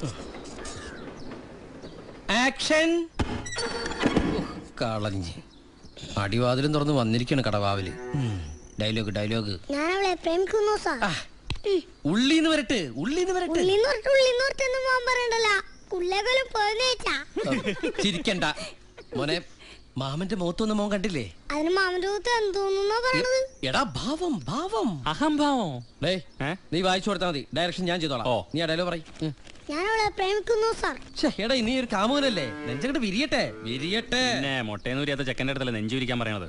Action കളഞ്ഞ് അടിവാതിലും തുറന്ന് വന്നിരിക്കാണ് കടവാവില് dialogue dialogue ഞാൻ അവളെ പ്രേമിക്കുന്നു സാർ ഉള്ളീന്ന് വരട്ടെ ഉള്ളീന്ന് വരട്ടെ ഉള്ളിന്ന് പറഞ്ഞിട്ട് ഉള്ളിന്ന് പറഞ്ഞിട്ടൊന്നും പോകാൻ പറയണ്ടല്ലോ ഉള്ളേക്കൊല്ലം പോയെന്നേച്ചാ ചിരിക്കണ്ട മോനെ മാമന്റെ മുഖത്തൊന്നും മോൻ കണ്ടില്ലേ അതിന് മാമന്റെ കൂത്ത് എന്തോന്നാ പറയണത് എടാ ഭാവം ഭാവം അഹംഭാവം ഡേ നീ വായിച്ചു കൊടുത്താൽ മതി ഡയറക്ഷൻ ഞാൻ ചെയ്തോളാം നീ ആ ഡയലോഗ് പറയും ഞാൻ അവളെ പ്രേമിക്കുന്നു സാർ എടാ നീ ഒരു കാമുകനല്ലേ നെഞ്ചങ്ങട്ട് വിരിയട്ടെ വിരിയട്ടെ പിന്നെ മുട്ടേന്ന് ഉരിയാത്ത ചെക്കൻ്റെ അടുത്തല്ലേ നെഞ്ചു വിരിക്കാൻ പറയണത്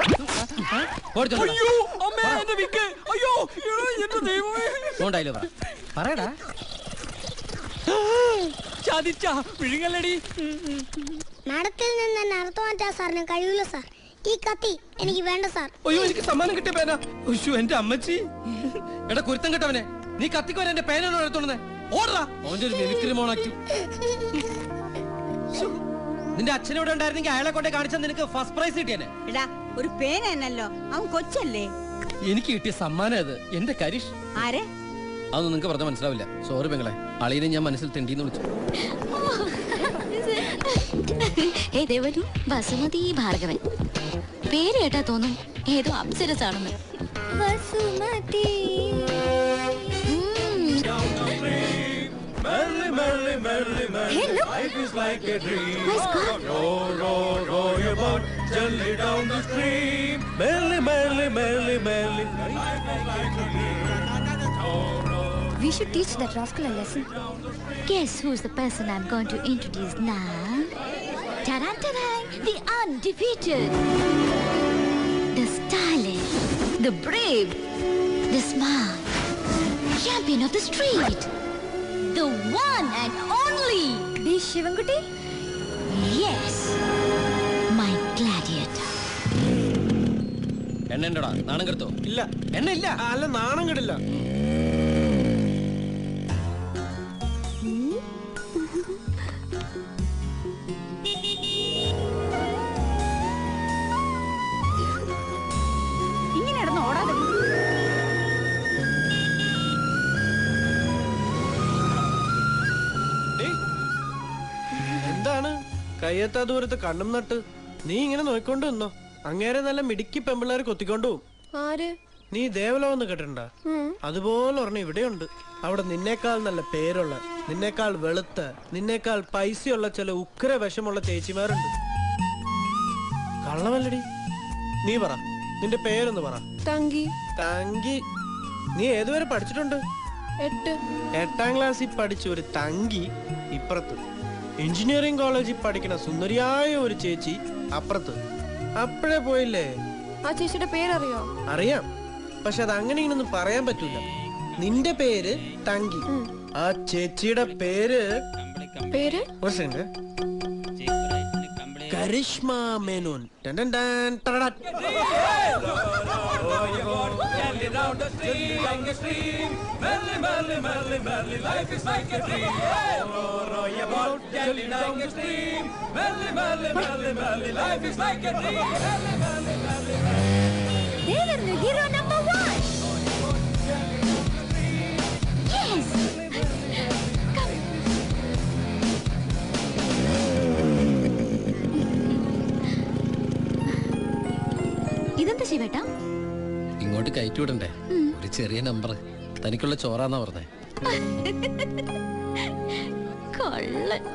ഡയലോഗ് പറ പറയടാ ചതിച്ച വിഴുങ്ങല്ലടി മാഡത്തിൽ നിന്ന് തന്നെ അർത്ഥം മാറ്റാൻ സാറിന് കഴിയൂല സാർ ഈ കത്തി എനിക്ക് വേണ്ട സാർ അയ്യോ എനിക്ക് സമ്മാനം കിട്ടിയ പേന ഉയ്യോ എന്റെ അമ്മച്ചി എടാ കുരുത്തം കെട്ടവനെ നീ കത്തിക്കോരെ എന്റെ പേനാണോ എടുത്തോണ്ടേ ഓടാ അവന്റെ ഒരു മിമിക്രി മോണാക്കി നിന്റെ അച്ഛനോട് ഉണ്ടായിരുന്നെങ്കിൽ അയാളെ കൊണ്ടേ കാണിച്ചാൽ നിനക്ക് ഫസ്റ്റ് പ്രൈസ് കിട്ടിയനെ എടാ ഒരു പേന എന്നല്ലോ അവൻ കൊച്ചല്ലേ എനിക്ക് കിട്ടിയ സമ്മാനം അത് എന്റെ കരിഷ് ആരെ അതൊന്നും നിങ്ങൾക്ക് പറഞ്ഞാൽ മനസ്സിലാവില്ല സോറി പെങ്ങളെ അളിയനെ ഞാൻ മനസ്സിൽ തെണ്ടിന്ന് വിളിച്ചു ഹേ ദേവനു ബസുമതി ഭാർഗവൻ പേര് കേട്ടാ തോന്നും ഏതോ അപ്സരസ് ആണെന്ന് basmati Merrily, merrily, merrily, merrily. Hey, look. Life is like a dream. My scarf. Row, row, row your boat gently down the stream. Merrily, merrily, merrily, merrily. Life is like a dream. We should teach that rascal a lesson. Guess who's the person I'm going to introduce now? Tarantaran, the undefeated, the stylish, the brave, the smart, champion of the street, the one and only. The Shivanguti? Yes, my gladiator. എണ്ണ ഉണ്ടോടാ നാണം കെടുത്തോ ഇല്ല എണ്ണ ഇല്ല അല്ല നാണം കെടില്ല ഇങ്ങനെ ഇടന്ന് ഓടാതെ എന്താണ് കയ്യെത്താ ദൂരത്ത് കണ്ണും നട്ട് നീ ഇങ്ങനെ നോയിക്കൊണ്ട് നിന്നോ അങ്ങേരെ നല്ല മിടുക്കി പെമ്പിള്ളേരെ കൊത്തിക്കൊണ്ടു പോവും. ആര് നീ ദേവലോന്ന് കേട്ടിട്ടുണ്ട അതുപോലെ ഒരെണ്ണം ഇവിടെയുണ്ട് അവിടെ നിന്നേക്കാൾ നല്ല പേരുള്ള നിന്നേക്കാൾ വെളുത്ത നിന്നേക്കാൾ പൈസയുള്ള ചില ഉഗ്ര വിഷമുള്ള ചേച്ചിമാരുണ്ട് കള്ളമല്ലടി നീ പറ നിന്റെ പേരൊന്ന് പറ തങ്കി തങ്കി നീ ഏതുവരെ പഠിച്ചിട്ടുണ്ട് എട്ട് എട്ടാം ക്ലാസ്സിൽ പഠിച്ച ഒരു തങ്കി ഇപ്പുറത്ത് എഞ്ചിനീയറിംഗ് കോളേജിൽ പഠിക്കുന്ന സുന്ദരിയായ ഒരു ചേച്ചി അപ്പുറത്ത് അപ്പോഴേ പോയില്ലേ ആ ചേച്ചിയുടെ പേരറിയോ അറിയാം പക്ഷെ അത് അങ്ങനെ ഇങ്ങനൊന്നും പറയാൻ പറ്റൂല നിന്റെ പേര് തങ്കി ആ ചേച്ചിയുടെ പേര് പേര് ഒരു സെക്കൻഡ് കരിഷ്മ മേനോൻ ടൻ ടൻ ടൻ ടടട. Gently down the stream, like a stream. Merrily, merrily, merrily, merrily. Life is like a dream. Row, row your boat gently down the stream. Merrily, merrily, merrily, merrily. Life is like a dream. Merrily, merrily, merrily, merrily. hero number one. Yes. ഇതെന്താ ശിവേട്ടാ ഇങ്ങോട്ട് കയറ്റി വിടണ്ടേ ഒരു ചെറിയ number തനിക്കുള്ള ചോറാന്നാ പറഞ്ഞേ കൊള്ളൻ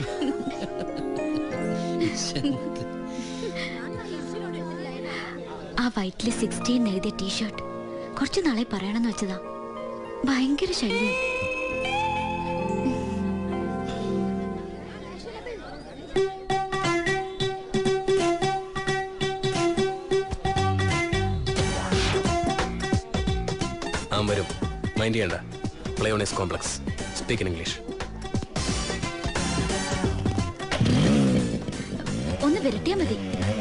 ആ വൈറ്റില് sixteen എഴുതിയ T shirt കുറച്ച് നാളെ പറയണമെന്ന് വെച്ചതാ ഭയങ്കര ശല്യം ആ വരും മൈൻഡ് ചെയ്യണ്ട പ്ലേയോണിസ് കോംപ്ലക്സ് സ്പീക്ക് ഇൻ ഇംഗ്ലീഷ് ഒന്ന് വിരട്ടിയാ മതി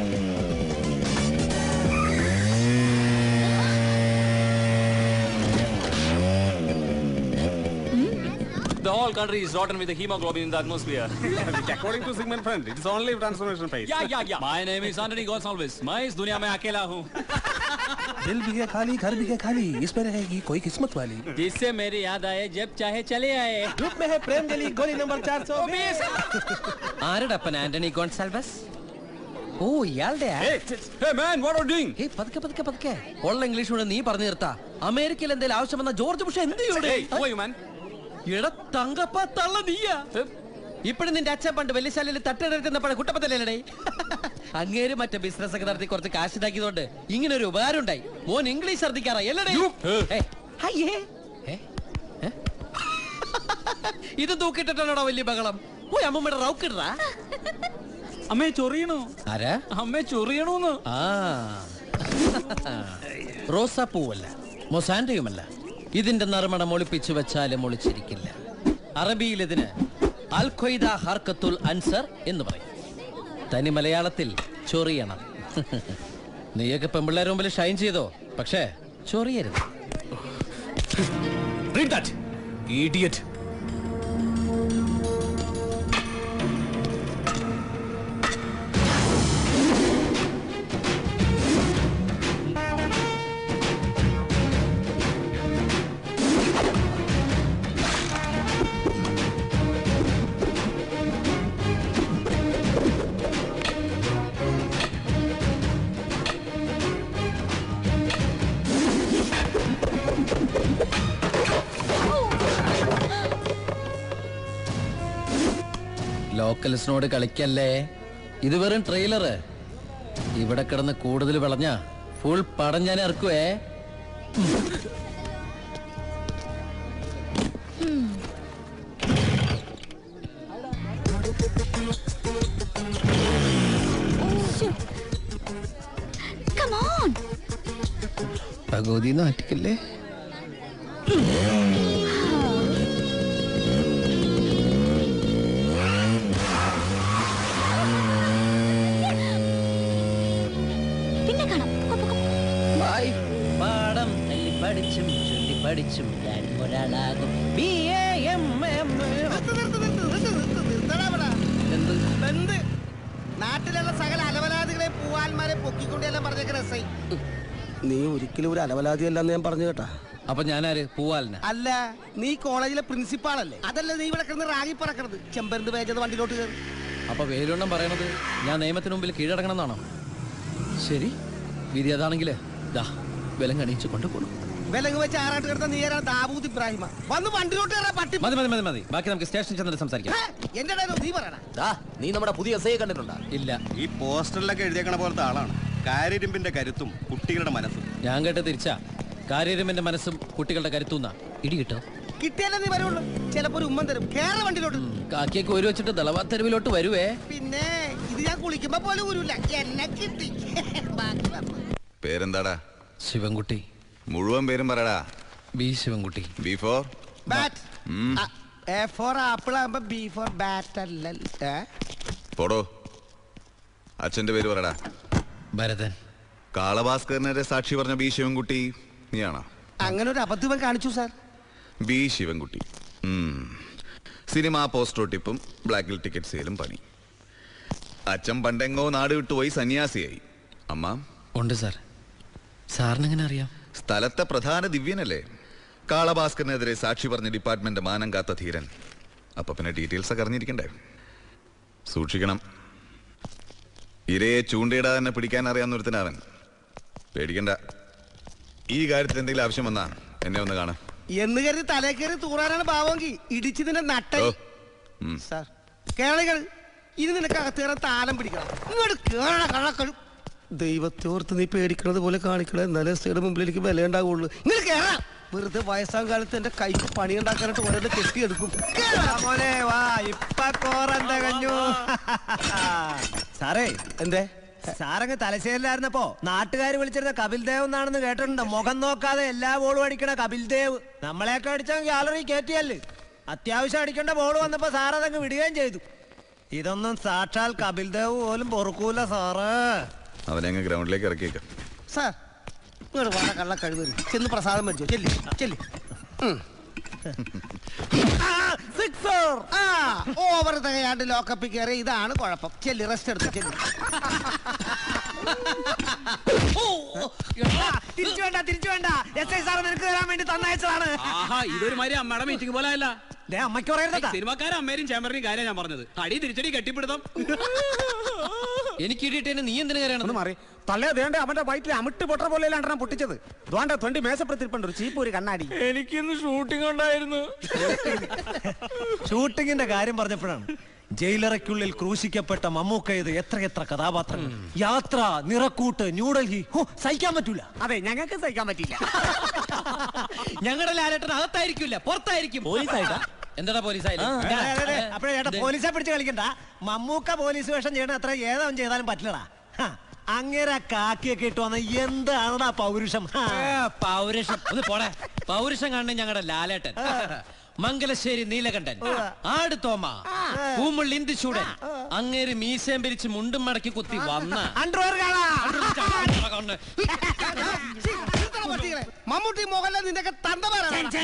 The whole country is rotten with the hemoglobin in the atmosphere. According to Sigmund Freud, it's only transformation phase. yeah, yeah, yeah. My name is Anthony Gonsalves. मैं इस दुनिया में अकेला हूँ दिल भी है खाली घर भी है खाली इसमें रहेगी कोई किस्मत वाली जिससे मेरी याद आए जब चाहे चले आए ग्रुप में है प्रेम गली गोली नंबर चार सौ ആരടപ്പൻ ആന്റണി ഗോൺസാൽവസ് ഓ ഇയാളുടെ Hey man, what are you doing? ഏയ് പതുക്കെ പതുക്കെ പതുക്കെ ഉള്ള ഇംഗ്ലീഷ് കൂടെ നീ പറഞ്ഞു നിർത്താ അമേരിക്കയിൽ എന്തെങ്കിലും ആവശ്യം വന്ന ജോർജ് ബുഷ് എന്ത് ചെയ്യൂടെ Hey, who are you man? എടാ തങ്കപ്പ തള്ള നീയാ ഇപ്പഴും നിന്റെ അച്ഛൻ പണ്ട് വലിയശാലയിൽ തട്ടെടുത്തുന്നപ്പോഴെ കുട്ടപ്പത്തല്ലേ അങ്ങേര് മറ്റേ ബിസിനസ് ഒക്കെ നടത്തി കുറച്ച് കാശ് ഉണ്ടാക്കിയതുകൊണ്ട് ഇങ്ങനെ ഒരു ഉപകാരം ഉണ്ടായി മോൻ ഇംഗ്ലീഷ് ഛർദിക്കാറാ എല്ലടേ ഏയ്, ഹയ്യേ. ഏ? ഏ? ഇത് തൂക്കിട്ടിട്ടാണോടാ വലിയ ബഹളം പോയി അമ്മമ്മയുടെ റൗക്കിടാ അമ്മേ ചൊറിയണോ ആരാ അമ്മേ ചൊറിയണോന്ന് ആ റോസാപ്പൂവല്ല മൊസാൻഡയുമല്ല ഇതിന്റെ നറുമണം ഒളിപ്പിച്ചു വെച്ചാലും ഒളിച്ചിരിക്കില്ല അറബിയിൽ ഇതിന് അൽ ഖ്വയ്ദ ഹർക്കത്തുൽ അൻസർ എന്ന് പറയും തനി മലയാളത്തിൽ ചൊറിയണം നീയൊക്കെ പെമ്പിള്ളേരുടെ മുമ്പിൽ ഷൈൻ ചെയ്തോ പക്ഷേ ചൊറിയരുത് Read that, idiot. ലോക്കൽസിനോട് കളിക്കല്ലേ ഇത് വെറും ട്രെയിലറ് ഇവിടെ കിടന്ന് കൂടുതൽ വിളഞ്ഞ ഫുൾ പടം ഞാൻ ഇറക്കുവേ Come on. ഭഗവതി നാട്ടിക്കല്ലേ പിന്നെ കാണാം പോ, പോ, പോ. ബൈ പാഠം തല്ലി പഠിച്ചും ചൊല്ലി പഠിച്ചും ഞാൻ ഒരാളാകും ബി എ എം എം എന്ത് നാട്ടിലുള്ള സകല അലവലാദികളെ പൂവാന്മാരെ പൊക്കിക്കൊണ്ടെല്ലാം പറഞ്ഞേക്കണ എസ് ഐ നീ ഒരിക്കലും ഒരു അലവലാദിയല്ലെന്ന് ഞാൻ പറഞ്ഞു കേട്ടാ അപ്പൊ ഞാനാര് പൂവാലിന അല്ല നീ കോളേജിലെ പ്രിൻസിപ്പാളല്ലേ അതല്ല നീ ഇവിടെ കിടന്ന് റാഗി പറക്കണത് ചെമ്പരന്ത് വേജത് വണ്ടിയിലോട്ട് കയറി അപ്പൊ വേലുണ്ണം പറയണത് ഞാൻ നിയമത്തിന് മുമ്പിൽ കീഴടങ്ങണം എന്നാണോ ശരി വിധി അതാണെങ്കിൽ ദാ വിലം കണിയിച്ച് കൊണ്ടുപോകണം വിലങ്ങ് വെച്ച് ആറാട്ട് കിടന്ന നീ ആരാ ദാവൂദ് ഇബ്രാഹിമ വന്ന് വണ്ടിയിലോട്ട് കയറാ പട്ടി മതി മതി മതി മതി ബാക്കി നമുക്ക് സ്റ്റേഷനിൽ ചെന്നിട്ട് സംസാരിക്കാം ഹേ, എന്റെ ഇടയിലോ നീ പറയണ നീ നമ്മുടെ പുതിയ എസ് ഐ കണ്ടിട്ടുണ്ടോ ഇല്ല ഈ പോസ്റ്ററിലൊക്കെ എഴുതിയേക്കണ പോലത്തെ ആളാണ് കാര്യരുമ്പിന്റെ കരുത്തും കുട്ടികളുടെ മനസ്സും ഞാൻ കേട്ട തിരിച്ചാ കാര്യരുമിന്റെ മനസ്സും കുട്ടികളുടെ കരുത്തുന്ന ഇടി കിട്ടോ കിട്ടിയാലേ നീ വരുള്ളൂ ചിലപ്പോ ഒരു ഉമ്മൻ തരും കേറ വണ്ടിയിലോട്ട് കാക്കിയൊക്കെ ഒരു വെച്ചിട്ട് ദളവാത്തെരുവിലോട്ട് വരുവേ പിന്നെ ഇത് ഞാൻ കുളിക്കുമ്പോ പോലും ഊരൂല എന്നെ കിട്ടി ബാക്കി വന്നു. പേരെന്താടാ ശിവൻകുട്ടി മുഴുവൻ പേരും പറയടാ B Sivankutty B for bat ആ, എ ഫോർ ആപ്പിൾ ആകുമ്പോ ബി ഫോർ ബാറ്റ് അല്ല ഏ? പോടോ അച്ഛന്റെ പേര് പറയടാ ഭരതൻ കാളഭാസ്കരനെ സാക്ഷി പറഞ്ഞ ബി ശിവൻകുട്ടി നീയാണോ അങ്ങനെ ഒരു അബദ്ധം ഇവൻ കാണിച്ചു സാർ ബി ശിവൻകുട്ടി ഉം. സിനിമാ പോസ്റ്റർ ടിപ്പും ബ്ലാക്കിൽ ടിക്കറ്റ് സെയിലും പണി അച്ഛൻ പണ്ടെങ്ങോ നാട് വിട്ടുപോയി സന്യാസിയായി അമ്മ ഉണ്ട് സാർ സാറിനെങ്ങനെ അറിയാം സ്ഥലത്തെ പ്രധാന ദിവ്യനല്ലേ കാളഭാസ്കറിനെതിരെ സാക്ഷി പറഞ്ഞ ഡിപ്പാർട്ട്മെന്റ് മാനം കാത്ത ധീരൻ അപ്പൊ പിന്നെ ഡീറ്റെയിൽസ് ഒക്കെ അറിഞ്ഞിരിക്കണ്ടേ സൂക്ഷിക്കണം ഇരയെ ചൂണ്ടയിടാതെ തന്നെ പിടിക്കാൻ അറിയാവുന്നൊരുത്തനവൻ പേടിക്കണ്ട ഈ കാര്യത്തിൽ എന്തെങ്കിലും ആവശ്യം വന്നാ എന്നെ ഒന്ന് കാണാം എന്ന് കരുതി തലേ കയറി തൂറാനാണ് ഭാവമെങ്കിൽ ഇടിച്ച് നിന്റെ നട്ട ഓ ഉം. സാർ കേരളികൾ ഇനി നിനക്ക് അകത്ത് കയറാൻ താലം പിടിക്കണം ഇങ്ങോട്ട് കേറണ കള്ളക്കൾ ദൈവത്തെ ഓർത്ത് നീ പേടിക്കണത് പോലെ കാണിക്കണം എന്നാലേ എസ്ഐയുടെ മുമ്പിൽ എനിക്ക് വില ഉണ്ടാവുള്ളൂ ഇങ്ങനെ കേറാം വെറുതെ വയസ്സാം കാലത്ത് എന്റെ കൈക്ക് പണി ഉണ്ടാക്കാനായിട്ട് ഓരോ കെട്ടിയെടുക്കും മോനെ വാ ഇപ്പൊ കോറന്റെ കഞ്ഞു സാറേ എന്തേ സാറങ്ങ് തലശ്ശേരിലായിരുന്നപ്പോ നാട്ടുകാർ വിളിച്ചിരുന്ന കപിൽ ദേവ് എന്നാണെന്ന് കേട്ടിട്ടുണ്ട് മുഖം നോക്കാതെ എല്ലാ ബോളും അടിക്കണ കപിൽ ദേവ് നമ്മളെയൊക്കെ അടിച്ചാൽ ഗാലറി കയറ്റിയല്ലേ അത്യാവശ്യം അടിക്കേണ്ട ബോൾ വന്നപ്പോ സാർ അതങ്ങ് വിടുകയും ചെയ്തു ഇതൊന്നും സാക്ഷാൽ കപിൽ ദേവ് പോലും പൊറുക്കൂല സാറ് അവനെ അങ്ങ് ഗ്രൗണ്ടിലേക്ക് ഇറക്കിയേക്കാം സാർ ഇങ്ങോട്ട് വേണ കള്ള കഴിവ് ചെന്ന് പ്രസാദം മേടിച്ചോ ചെല്ലി ചെല്ലി ഉം. സിക്സർ ആ ഓവർ തികയാണ്ട് ലോക്കപ്പിൽ കയറി ഇതാണ് കുഴപ്പം ചെല്ലി റെസ്റ്റ് എടുത്തു ചെല്ലി തിരിച്ചു വേണ്ട തിരിച്ചു വേണ്ട എസ് ഐ സാർ നിനക്ക് തരാൻ വേണ്ടി തന്നയച്ചതാണ് ആഹാ ഇതൊരു മാതിരി അമ്മയുടെ മീറ്റിംഗ് പോലെ അല്ല ദേ, അമ്മയ്ക്ക് പറയരുതാ സിനിമാക്കാരും അമ്മേരും ചേമ്പറിനും കാര്യം ഞാൻ പറഞ്ഞത് അടി തിരിച്ചടി കെട്ടിപ്പിടുത്തം എനിക്ക് ഇടിയിട്ടേനെ നീ എന്തിനു കയറണം മാറി തള്ളേ ദേണ്ട അവന്റെ വയറ്റിൽ അമിട്ട് പൊട്ട പോലെ രണ്ടെണ്ണം പൊട്ടിച്ചത് ദ്വാണ്ട തൊണ്ടി മേശപ്പുറത്തിരിപ്പുണ്ട് ഒരു ചീപ്പ് ഒരു കണ്ണാടി എനിക്കിന്ന് ഷൂട്ടിംഗ് ഉണ്ടായിരുന്നു ഷൂട്ടിങ്ങിന്റെ കാര്യം പറഞ്ഞപ്പോഴാണ് ജയിലറയ്ക്കുള്ളിൽ ക്രൂശിക്കപ്പെട്ട മമ്മൂക്ക ഇത് എത്രയെത്ര കഥാപാത്രങ്ങൾ യാത്ര നിറക്കൂട്ട് ന്യൂഡൽഹി ഹോ, സഹിക്കാൻ പറ്റൂല അതെ ഞങ്ങൾക്ക് സഹിക്കാൻ പറ്റില്ല ഞങ്ങളുടെ ലാലേട്ടൻ അകത്തായിരിക്കില്ല പുറത്തായിരിക്കും പോലീസായിട്ടാ? എന്താടാ പോലീസായാലും അപ്പഴേ ചേട്ടാ പോലീസെ പിടിച്ച് കളിക്കണ്ട മമ്മൂക്ക പോലീസ് വേഷം ചെയ്യണ അത്ര ഏതവൻ ചെയ്താലും പറ്റില്ലടാ ഹ, അങ്ങേരെ കാക്കിയൊക്കെ ഇട്ട് വന്ന എന്താണടാ പൗരുഷം ഹാ. പൗരുഷം ഒന്ന് പോടെ പൗരുഷം കാണുന്ന ഞങ്ങളുടെ ലാലേട്ടൻ മംഗലശ്ശേരി നീലകണ്ഠൻ ആട് തോമ പൂമുള്ളി ഇന്ദുചൂടൻ അങ്ങേര് മീശയും പിരിച്ച് മുണ്ടും മടക്കി കുത്തി വന്ന അണ്ടർവെയർ കാണാ. മമ്മൂട്ടി മോഹൻലാൽ നിന്റെ തന്തമാരാണ്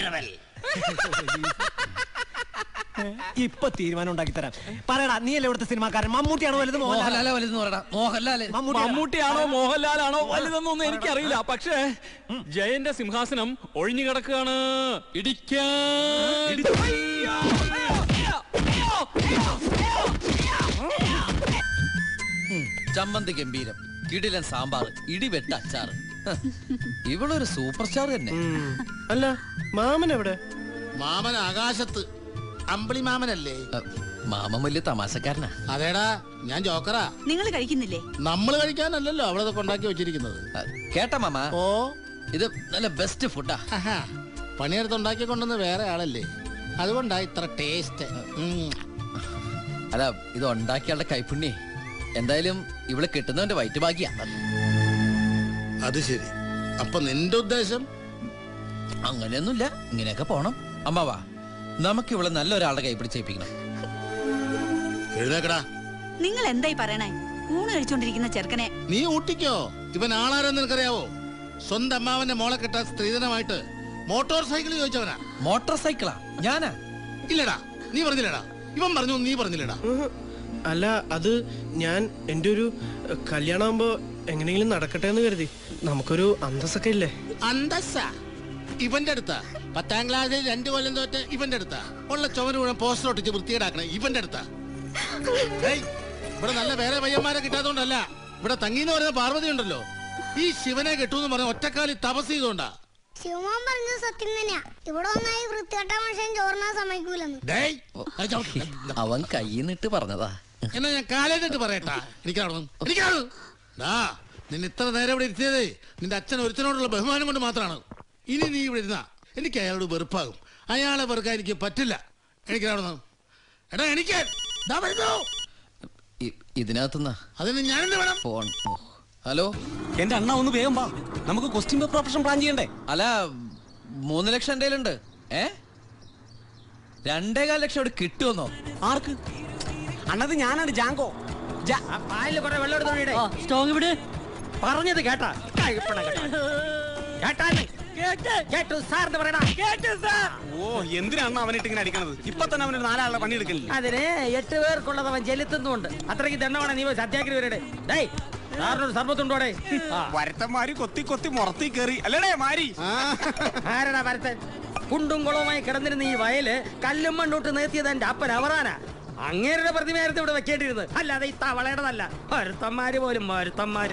ഇപ്പൊ തീരുമാനം ഉണ്ടാക്കി തരാം പറയടാ നീ അല്ലേ ഇവിടുത്തെ സിനിമാക്കാരൻ മമ്മൂട്ടിയാണോ വലുത് മോഹൻലാല വലുതെന്ന് പറയടാ മോഹൻലാല് മമ്മൂട്ടിയാണോ മോഹൻലാലാണോ വലുതെന്നൊന്നും എനിക്കറിയില്ല പക്ഷേ ജയന്റെ സിംഹാസനം ഒഴിഞ്ഞു കിടക്കുകയാണ് ഇടിക്കാൻ ചമ്മന്തി ഗംഭീരം കിടിലൻ സാമ്പാർ ഇടിവെട്ട് അച്ചാറ് ഹ, ഇവളൊരു സൂപ്പർ സ്റ്റാർ തന്നെ അല്ല മാമൻ എവിടെ മാമൻ ആകാശത്ത് അമ്പിളി മാമനല്ലേ മാമൻ വലിയ തമാശക്കാരനാ അതേടാ ഞാൻ ജോക്കറാ നിങ്ങൾ കഴിക്കുന്നില്ലേ നമ്മൾ കഴിക്കാനല്ലല്ലോ അവിടെ കൊണ്ടാക്കി വെച്ചിരിക്കുന്നത് കേട്ട മാമ ഓ ഇത് നല്ല ബെസ്റ്റ് ഫുഡാ പണിയെടുത്ത് ഉണ്ടാക്കി കൊണ്ടുവന്ന് വേറെ ആളല്ലേ അതുകൊണ്ടാ ഇത്ര ടേസ്റ്റ് അല്ല ഇത് ഉണ്ടാക്കിയാളുടെ കൈപ്പുണ്യേ എന്തായാലും ഇവിടെ കിട്ടുന്നവന്റെ വയറ്റ് ഭാഗ്യ അത് ശരി അപ്പൊ നിന്റെ ഉദ്ദേശം അങ്ങനെയൊന്നുമില്ല ഇങ്ങനെയൊക്കെ പോണം അമ്മാവാ നമുക്ക് ഇവിടെ നല്ലൊരാളുടെ കൈ പിടിച്ചേൽപ്പിക്കണം എഴുന്നേക്കടാ നിങ്ങൾ എന്തായി പറയണേ ഊണ് കഴിച്ചോണ്ടിരിക്കുന്ന ചെറുക്കനെ നീ ഊട്ടിക്കോ ഇവൻ ആളാരെന്ന് നിനക്കറിയാവോ സ്വന്തം അമ്മാവന്റെ മോളെ കെട്ടാൻ സ്ത്രീധനമായിട്ട് മോട്ടോർ സൈക്കിൾ ചോദിച്ചവനാ മോട്ടോർ സൈക്കിളാ ഞാനാ ഇല്ലടാ നീ പറഞ്ഞില്ലടാ ഇവൻ പറഞ്ഞു നീ പറഞ്ഞില്ലടാ അല്ല അത് ഞാൻ എൻ്റെ ഒരു കല്യാണമാകുമ്പോ എങ്ങനെയെങ്കിലും നടക്കട്ടെ എന്ന് കരുതി നമുക്കൊരു അന്തസ്സൊക്കെ ഇല്ലേ അന്തസ്സ ഇവന്റെ അടുത്താ പത്താം ക്ലാസ്സിൽ രണ്ടു കൊല്ലം തോറ്റ് ഇവന്റെ അടുത്താ ഉള്ള ചുമര് മുഴുവൻ പോസ്റ്റർ ഒട്ടിച്ച് വൃത്തികേടാക്കണേ ഇവന്റെ അടുത്താ ഏയ്, ഇവിടെ നല്ല വേറെ പയ്യന്മാരെ കിട്ടാത്തോണ്ടല്ല ഇവിടെ തങ്ങിന്ന് പറയുന്ന പാർവതി ഉണ്ടല്ലോ ഈ ശിവനെ കെട്ടൂന്ന് പറഞ്ഞ ഒറ്റക്കാലി തപസ് ചെയ്തോണ്ടാ ശിവമോൻ പറഞ്ഞത് സത്യം തന്നെയാ ഇവിടെ ഒന്നായി വൃത്തികെട്ട മനുഷ്യൻ ചോറിനാൻ സമ്മതിക്കൂലെന്ന് ഡേയ്, അത് ചവിട്ടി. അവൻ കയ്യിന്നിട്ട് പറഞ്ഞതാ എന്നാ ഞാൻ കാലേന്നിട്ട് പറയട്ടാ എനിക്കാണോ എനിക്കാണ് ദാ നിന്നെ ഇത്ര നേരം ഇവിടെ ഇരുത്തിയതേ നിന്റെ അച്ഛൻ ഒരുത്തനോടുള്ള ബഹുമാനം കൊണ്ട് മാത്രമാണ് ഇനി നീ ഇവിടെ ഇരുന്നാ എനിക്ക് അയാളോട് വെറുപ്പാകും അയാളെ വെറുക്കാൻ എനിക്ക് പറ്റില്ല എനിക്കാണോ എടാ എനിക്ക് ദാ വരുന്നു. ഇ- ഇതിനകത്തുനിന്നാ അതിന് ഞാനെന്ത് വേണം ഫോൺ ഓ. ഹലോ എന്റെ അണ്ണ ഒന്ന് വേഗം വാ നമുക്ക് ക്വസ്റ്റ്യൻ പേപ്പർ ഓപ്പറേഷൻ പ്ലാൻ ചെയ്യണ്ടേ അല്ല മൂന്ന് ലക്ഷം എൻ്റെ കയ്യിലുണ്ട് ഏ രണ്ടേകാൽ ലക്ഷം ഇവിടെ കിട്ടുമെന്നോ ആർക്ക് അണ്ണത് ഞാനാണ് ജാങ്കോ കുറെ വെള്ളം എടുത്തോണ്ട് സ്ട്രോങ് വിട് പറഞ്ഞത് കേട്ടാ കേട്ടു സാറിന് പറയടാ ഓ എന്തിനാണ് അവനിട്ട് ഇങ്ങനെ അടിക്കണത് ഇപ്പൊ തന്നെ അവനൊരു നാലാളുടെ പണി എടുക്കണില്ല അതിന് എട്ട് പേർക്കുള്ളത് അവൻ ചെലുത്തുന്നുണ്ട് അത്രയ്ക്ക് ദണ്ണമാണ് നീ പോയി സത്യാഗ്രഹി വരടെ ഡേയ് സാറിനൊരു സർബത്തുണ്ടോടെ വരത്തന്മാര് കൊത്തി കൊത്തി മുറത്തി കയറി അല്ലേടേ മാരി ആരടാ വരത്തൻ കുണ്ടും കുളവുമായി കിടന്നിരുന്ന ഈ വയല് കല്ലും മണ്ണൂട്ട് നിർത്തിയത് എന്റെ അപ്പൻ അവറാന അങ്ങേരുടെ പ്രതിമയായിരുന്നു ഇവിടെ വെക്കേണ്ടിരുന്നത് അല്ലാതെ ഈ തവളയുടേതല്ല ഒരുത്തന്മാര് പോലും ഒരുത്തന്മാര്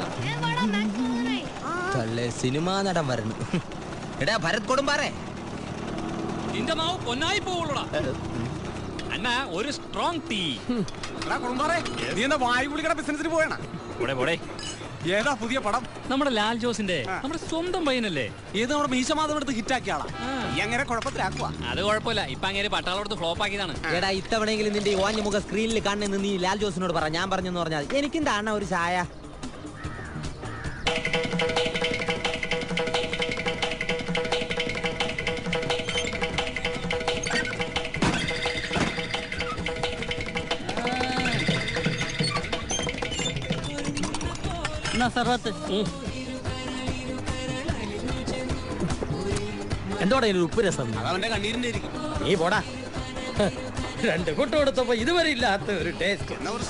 സിനിമാ നടൻ വരുന്നു എടാ ഭരത് കൊടുമ്പാറേ നിന്റെ നാവ് പൊന്നായി പോവുള്ളടാ അണ്ണ ഒരു സ്ട്രോങ് ടീ എടാ കൊടുമ്പാറേ നീ എന്താ വായു കുളിക്കട ബിസിനസിന് പോയണ പോടെ പോടെ ഏതാ പുതിയ പടം നമ്മുടെ ലാൽ ജോസിന്റെ നമ്മുടെ സ്വന്തം പയ്യനല്ലേ ഏത് നമ്മുടെ മീശമാധവൻ എടുത്ത് ഹിറ്റാക്കിയ ആളാ ഈ അങ്ങനെ കുഴപ്പത്തിലാക്കുക അത് കുഴപ്പമില്ല ഇപ്പൊ അങ്ങനെ പട്ടാളോടത്ത് ഫ്ലോപ്പ് ആക്കിയതാണ് എടാ ഇത്തവണയെങ്കിലും നിന്റെ ഈ ഓഞ്ഞ മുഖ സ്ക്രീനിൽ കാണുന്നെന്ന് നീ ലാൽ ജോസിനോട് പറ ഞാൻ പറഞ്ഞെന്ന് പറഞ്ഞാൽ എനിക്കും താണ ഒരു ചായ എന്തോടെ ഉപ്പ് രസം അവന്റെ കണ്ണീരിന്റെ ഇരിക്കും നീ പോടാ രണ്ട് കുട്ട കൊടുത്തപ്പോ ഇതുവരെ ഇല്ലാത്ത ഒരു ടേസ്റ്റ്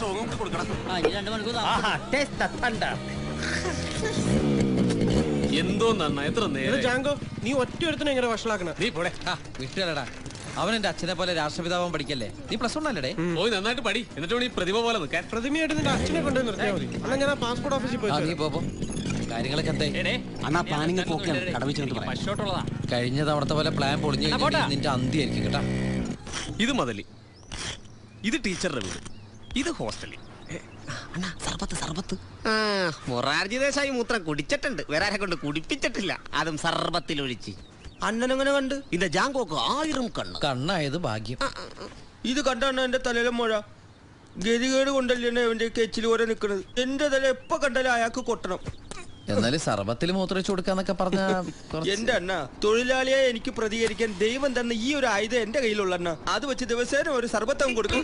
എന്തോ നന്ന എത്ര ഇത് നേരം ജാങ്കോ നീ ഒറ്റ ഒരുത്തനെ എങ്ങനെ വഷളാക്കണ നീ പോടെ വിട്ടുകളടാ അവൻ എന്റെ അച്ഛനെ പോലെ രാഷ്ട്രപിതാവൻ പഠിക്കല്ലേ നീ പ്ലസ് വൺ അല്ലേ പോയി നന്നായിട്ട് പടി എന്നിട്ട് വേണം ഈ പ്രതിഭ പോലെ നിൽക്കാൻ പ്രതിമയായിട്ട് നിന്റെ അച്ഛനെ കൊണ്ടുപോയി നിർത്തിയാൽ മതി അന്നാ ഞാൻ ആ പാസ്പോർട്ട് ഓഫീസിൽ പോയി ആ നീ ചേരാം. പോപ്പോ കാര്യങ്ങളൊക്കെ എന്തായി അണ്ണാ പ്ലാനിങ് പശോട്ടുള്ളതാ കഴിഞ്ഞ തവണത്തെ പോലെ പ്ലാൻ പൊളിഞ്ഞു എന്നാ പോട്ടെ. നിന്റെ അന്തിയായിരിക്കും കേട്ടാ ഇത് മുതലി ഇത് ടീച്ചറുടെ വീട് ഇത് ഹോസ്റ്റലിൽ സർബത്ത് സർബത്ത് ആ മൊറാർജി ദേശായി മൂത്രം കുടിച്ചിട്ടുണ്ട് വേറെ ആരെ കൊണ്ട് കുടിപ്പിച്ചിട്ടില്ല അതും സർബത്തിൽ ഒഴിച്ച് അണ്ണനങ്ങനെ കണ്ട് ഇന്റെ ജാങ്കോക്ക് ആയിരം കണ്ണ് കണ്ണായത് ഭാഗ്യം ഇത് കണ്ടാണ് എന്റെ തലയിലെ മുഴ ഗതികേട് കൊണ്ടല്ലേ അവന്റെ കെച്ചിൽ ഓരോ നിക്കണത് എന്റെ തല എപ്പോ കണ്ടാലും അയാൾക്ക് കൊട്ടണം എന്നാലും സർബത്തിൽ മൂത്രയിച്ചു കൊടുക്കാന്നൊക്കെ പറഞ്ഞ എന്റെ അണ്ണ തൊഴിലാളിയെ എനിക്ക് പ്രതികരിക്കാൻ ദൈവം തന്ന ഈ ഒരു ആയുധം എന്റെ കയ്യിലുള്ള അണ്ണ അത് വെച്ച് ദിവസേന ഒരു സർബത്തം കൊടുക്കും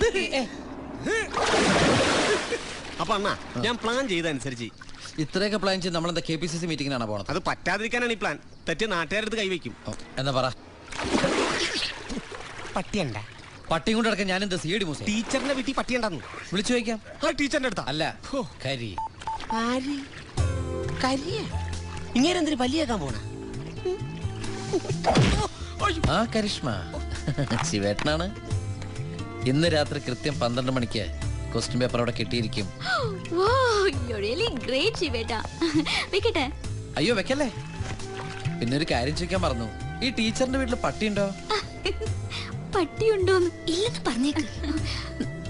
അപ്പൊ അണ്ണാ ഞാൻ പ്ലാൻ ചെയ്തനുസരിച്ച് ഇത്രയൊക്കെ പ്ലാൻ ചെയ്ത് നമ്മളെന്താ കെ പി സി സി മീറ്റിംഗിനാണ് പോണത് അത് പറ്റാതിരിക്കാനാണ് ഈ പ്ലാൻ തെറ്റിയ നാട്ടുകാരടുത്ത് കൈവയ്ക്കും എന്നാ പറ പട്ടിയണ്ട പട്ടിയും കൊണ്ട് കിടക്കാൻ ഞാൻ എന്താ സി ഡി മൂസ ടീച്ചറിന്റെ വീട്ടിൽ പട്ടിയുണ്ടെന്ന് വിളിച്ചു ചോദിക്കാം ആ ടീച്ചറിന്റെ അടുത്താ അല്ല കരി ആര് കരിയ ഇങ്ങേരെന്തിന് പല്ലിയേക്കാൻ പോണ ആ കരിഷ്മ ശിവേട്ടനാണ് ഇന്ന് രാത്രി കൃത്യം പന്ത്രണ്ട് മണിക്ക് ക്വസ്റ്റ്യൻ പേപ്പർ അവിടെ കിട്ടിയിരിക്കും Wow, you're really great, Shiveta. വെക്കട്ടെ അയ്യോ വെക്കല്ലേ പിന്നെ ഒരു കാര്യം ചോദിക്കാൻ മറന്നു ഈ ടീച്ചറിന്റെ വീട്ടിൽ പട്ടിയുണ്ടോ പട്ടിയുണ്ടോന്ന് ഇല്ലെന്ന് പറഞ്ഞേക്ക്